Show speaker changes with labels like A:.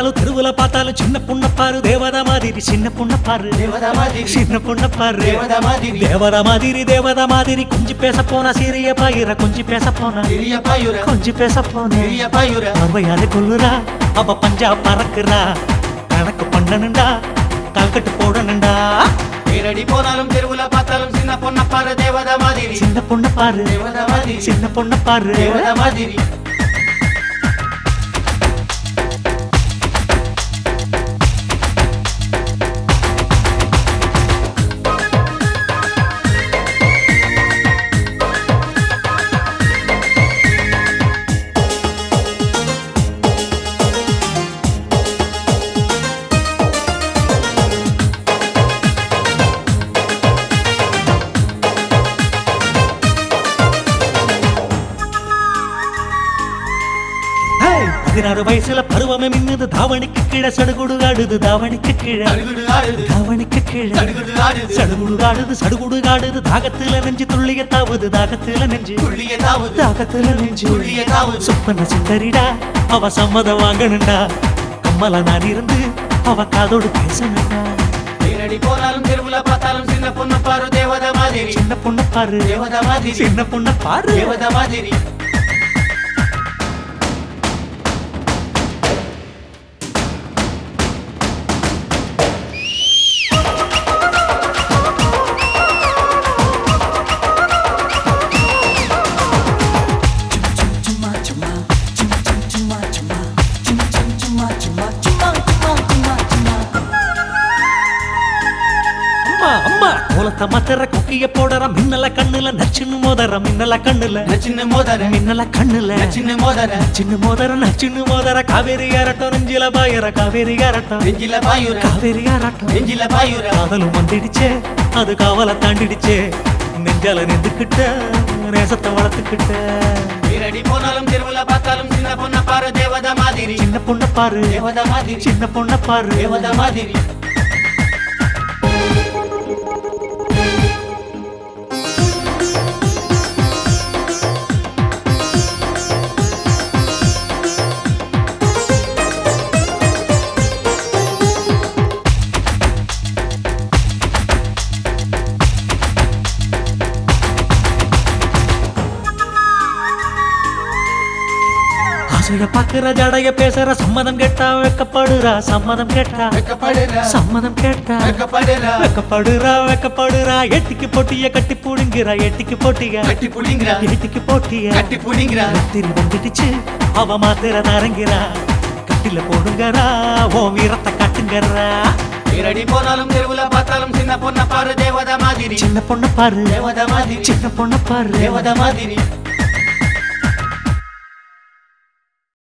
A: போனாலும் தெருவுல பார்த்தாலும் சின்ன பொண்ண பாரு தேவதா மாதிரி சின்ன பொண்ண பாரு
B: தேவதா மாதிரி
A: சின்ன பொண்ண பாரு
B: தேவதா மாதிரி
A: தேவதா மாதிரி தேவதா மாதிரி குஞ்சு பேச போனா சீரிய பாயிர குஞ்சு பேச போனா
B: பெரிய பாயுர
A: கொஞ்சி பேச போனா
B: பெரிய பாயுர
A: பார்வையால கொல்லுறா அவ பஞ்சா பறக்குறா கணக்கு பண்ணணுண்டா கால்கட்டு போடணுண்டா
B: நேரடி போனாலும் தெருவுல பார்த்தாலும் சின்ன பொண்ண பாரு தேவதா மாதிரி
A: சின்ன பொண்ண பாரு
B: தேவதா மாதிரி
A: சின்ன பொண்ண பாரு
B: தேவதா மாதிரி
A: ஹேய், பதினாறு வயசுல பருவமே மின்னுது தாவணிக்கு கீழே சடுகுடு ஆடுது தாவணிக்கு கீழே
B: அழுகுடு ஆடுது
A: தாவணிக்கு கீழே
B: அழுகுடு ஆடுது
A: சடுகுடு ஆடுது சடுகுடு ஆடுது தாகத்துல நெஞ்சு துள்ளிய தாவுது தாகத்துல நெஞ்சு
B: துள்ளிய தாவுது
A: தாகத்துல நெஞ்சு
B: துள்ளிய தாவுது
A: சொப்பன சுந்தரிடா அவ சம்மதம் வாங்கணுண்டா கம்மல நான் இருந்து அவ காதோடு பேசணுண்டா
B: நேரடி போனாலும் தெருவுல பார்த்தாலும் சின்ன பொண்ண பாரு தேவதா மாதிரி
A: சின்ன பொண்ண பாரு
B: தேவதா மாதிரி
A: சின்ன பொண்ண பாரு
B: தேவதா மாதிரி
A: அம்மா அம்மா கோலத்த மாத்திர குக்கிய போடுற மின்னல கண்ணுல நச்சுன்னு மோதற மின்னல கண்ணுல
B: சின்ன மோதர
A: மின்னல கண்ணுல
B: சின்ன மோதர
A: சின்ன மோதர நச்சுன்னு மோதர காவேரி அரட்டம் நெஞ்சில பாயற காவேரி அரட்டம்
B: நெஞ்சில பாயுர
A: காவேரி அரட்டம்
B: நெஞ்சில பாயுர
A: காதலும் வந்துடுச்சே அது காவல தாண்டிடுச்சே நெஞ்சால நின்றுக்கிட்ட நேசத்தை வளர்த்துக்கிட்ட
B: நேரடி போனாலும் தெருவுல பார்த்தாலும் சின்ன பொண்ண பாரு தேவதா மாதிரி
A: சின்ன பொண்ண பாரு
B: தேவதா மாதிரி
A: சின்ன பொண்ண பாரு
B: தேவதா மாதிரி
A: ஆசைய பாக்குற ஜடைய பேசுற சம்மதம் கேட்டா வெக்கப்படுறா சம்மதம் கேட்டா
B: வெக்கப்படுற
A: சம்மதம் கேட்டா
B: வெக்கப்படுற
A: வெக்கப்படுறா வெக்கப்படுறா எட்டிக்கு போட்டிய கட்டி புடுங்கிறா எட்டிக்கு போட்டிய
B: கட்டி புடிங்கிற
A: எட்டிக்கு போட்டிய
B: கட்டி புடிங்கிற
A: ராத்திரி வந்துடுச்சு அவ மாத்திர நரங்கிறா கட்டில போடுங்கறா ஓ வீரத்தை காட்டுங்கறா
B: நேரடி போனாலும் தெருவுல பார்த்தாலும் சின்ன பொண்ண பாரு தேவதா மாதிரி
A: சின்ன பொண்ண பாரு
B: தேவதா மாதிரி
A: சின்ன பொண்ண பாரு
B: தேவதா மாதிரி